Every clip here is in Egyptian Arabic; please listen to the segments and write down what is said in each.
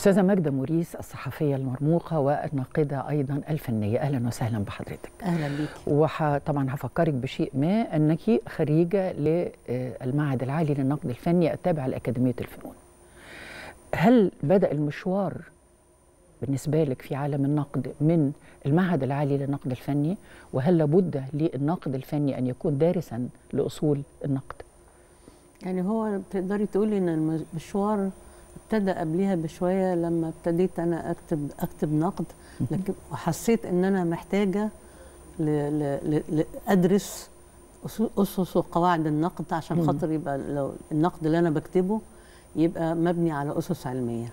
أستاذة ماجدة موريس الصحفية المرموقة والناقدة أيضا الفنية أهلا وسهلا بحضرتك اهلا بيك وطبعا هفكرك بشيء ما أنك خريجة للمعهد العالي للنقد الفني التابع لأكاديمية الفنون هل بدأ المشوار بالنسبة لك في عالم النقد من المعهد العالي للنقد الفني وهل لابد للناقد الفني أن يكون دارسا لأصول النقد يعني هو تقدري تقولي ان المشوار ابتدى قبلها بشويه لما ابتديت انا اكتب اكتب نقد لكن وحسيت ان انا محتاجه ل ل ل ل ادرس أسو- اسس وقواعد النقد عشان مم. خاطر يبقى لو النقد اللي انا بكتبه يبقى مبني على اسس علميه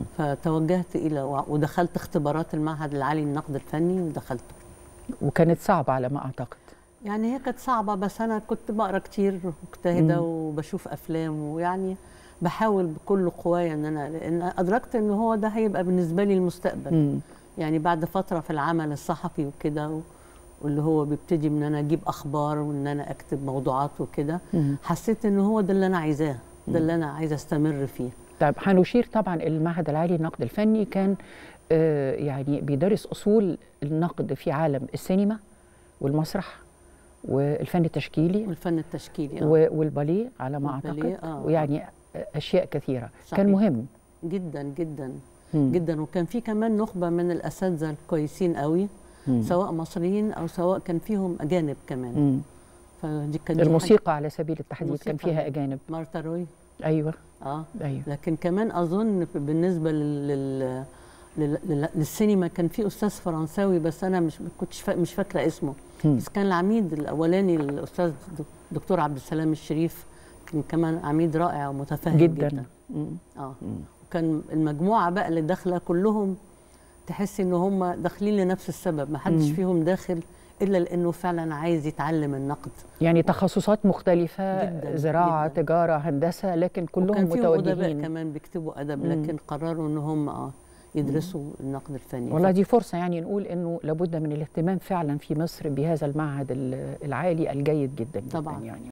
فتوجهت الى و- ودخلت اختبارات المعهد العالي للنقد الفني ودخلته وكانت صعبة على ما أعتقد يعني هي كانت صعبة بس أنا كنت بقرا كتير مجتهدة مم. وبشوف أفلام ويعني بحاول بكل قوايا إن أنا لأن أدركت إن هو ده هيبقى بالنسبة لي المستقبل مم. يعني بعد فترة في العمل الصحفي وكده و- واللي هو بيبتدي من أنا أجيب أخبار وإن أنا أكتب موضوعات وكده مم. حسيت إن هو ده اللي أنا عايزاه ده اللي أنا عايزة أستمر فيه طيب هنشير طبعا المعهد العالي للنقد الفني كان آه، يعني بيدرس اصول النقد في عالم السينما والمسرح والفن التشكيلي والفن التشكيلي آه. و- والباليه على ما والباليه، اعتقد آه. ويعني اشياء كثيره صحيح. كان مهم جدا جدا مم. جدا وكان في كمان نخبة من الأساتذة الكويسين قوي مم. سواء مصريين أو سواء كان فيهم أجانب كمان مم. فدي كانت دي الموسيقى على سبيل التحديد كان الموسيقى. فيها اجانب حاجة- مارتا روي ايوه اه ايوه لكن كمان اظن ف- بالنسبه لل... لل... لل... لل... للسينما كان في استاذ فرنساوي بس انا مش ما كنتش فا... مش فاكره اسمه مم. بس كان العميد الاولاني الاستاذ دك- دكتور عبد السلام الشريف كان كمان عميد رائع ومتفهم جدا, جدا مم. اه مم. وكان المجموعه بقى اللي داخله كلهم تحس ان هم داخلين لنفس السبب ما حدش مم. فيهم داخل الا لانه فعلا عايز يتعلم النقد يعني تخصصات مختلفه جداً، زراعه جداً. تجاره هندسه لكن كلهم وكان فيهم ادباء متوجهين كمان بيكتبوا ادب مم. لكن قرروا ان هم اه يدرسوا النقد الفني والله دي فرصة يعني نقول إنه لابد من الاهتمام فعلا في مصر بهذا المعهد ال- العالي الجيد جدا جدا طبعاً. يعني